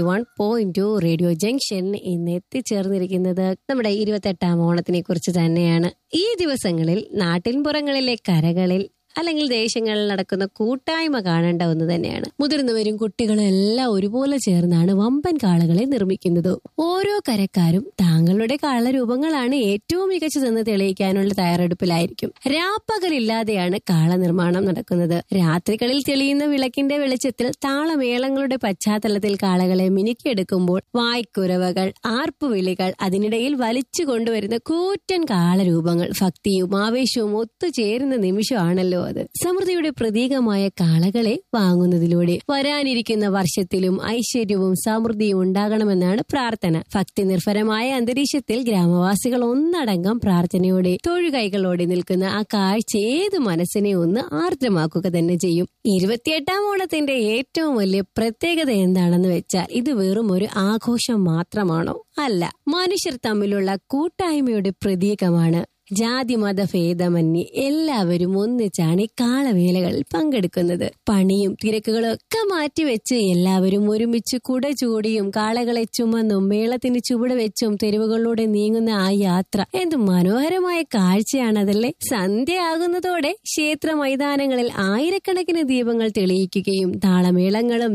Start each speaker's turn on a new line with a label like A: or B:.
A: one point two radio junction ഇന്ന് എത്തിച്ചേർന്നിരിക്കുന്നത് നമ്മുടെ ഇരുപത്തെട്ടാം ഓണത്തിനെ കുറിച്ച് തന്നെയാണ് ഈ ദിവസങ്ങളിൽ നാട്ടിൻപുറങ്ങളിലെ കരകളിൽ അല്ലെങ്കിൽ ദേശങ്ങളിൽ നടക്കുന്ന കൂട്ടായ്മ കാണേണ്ട ഒന്ന് തന്നെയാണ് മുതിർന്നവരും കുട്ടികളും എല്ലാം ഒരുപോലെ ചേർന്നാണ് വമ്പൻ കാളകളെ നിർമ്മിക്കുന്നത് ഓരോ കരക്കാരും താങ്കളുടെ കാളരൂപങ്ങളാണ് ഏറ്റവും മികച്ചതെന്ന് തെളിയിക്കാനുള്ള തയ്യാറെടുപ്പിലായിരിക്കും രാപ്പകലില്ലാതെയാണ് കാള നിർമ്മാണം നടക്കുന്നത് രാത്രികളിൽ തെളിയുന്ന വിളക്കിന്റെ വെളിച്ചത്തിൽ താളമേളങ്ങളുടെ പശ്ചാത്തലത്തിൽ കാളകളെ മിനുക്കിയെടുക്കുമ്പോൾ വായ്ക്കുരവകൾ ആർപ്പുവിളികൾ അതിനിടയിൽ വലിച്ചു കൊണ്ടുവരുന്ന കൂറ്റൻ കാളരൂപങ്ങൾ ഭക്തിയും ആവേശവും ഒത്തുചേരുന്ന നിമിഷമാണല്ലോ അത് സമൃദ്ധിയുടെ പ്രതീകമായ കാളകളെ വാങ്ങുന്നതിലൂടെ വരാനിരിക്കുന്ന വർഷത്തിലും ഐശ്വര്യവും സമൃദ്ധിയും ഉണ്ടാകണമെന്നാണ് പ്രാർത്ഥന ഭക്തി നിർഭരമായ അന്തരീക്ഷത്തിൽ ഗ്രാമവാസികൾ ഒന്നടങ്കം പ്രാർത്ഥനയോടെ തൊഴുകൈകളോടെ നിൽക്കുന്ന ആ കാഴ്ച ഏത് മനസ്സിനെ ഒന്ന് ആർദ്രമാക്കുക തന്നെ ചെയ്യും ഇരുപത്തിയെട്ടാം ഓണത്തിന്റെ ഏറ്റവും വലിയ പ്രത്യേകത എന്താണെന്ന് വെച്ചാൽ ഇത് വെറും ഒരു ആഘോഷം മാത്രമാണോ അല്ല മനുഷ്യർ തമ്മിലുള്ള കൂട്ടായ്മയുടെ പ്രതീകമാണ് ജാതി മത ഭേദമന്യേ എല്ലാവരും ഒന്നിച്ചാണ് ഈ കാളവേലകളിൽ പങ്കെടുക്കുന്നത് പണിയും തിരക്കുകളും ഒക്കെ മാറ്റിവെച്ച് എല്ലാവരും ഒരുമിച്ച് കുട ചൂടിയും കാളകളെ ചുമന്നും മേളത്തിന് ചുവട് വെച്ചും തെരുവുകളിലൂടെ നീങ്ങുന്ന ആ യാത്ര എന്ത് മനോഹരമായ കാഴ്ചയാണതല്ലേ സന്ധ്യയാകുന്നതോടെ ക്ഷേത്ര മൈതാനങ്ങളിൽ ആയിരക്കണക്കിന് ദീപങ്ങൾ തെളിയിക്കുകയും താളമേളങ്ങളും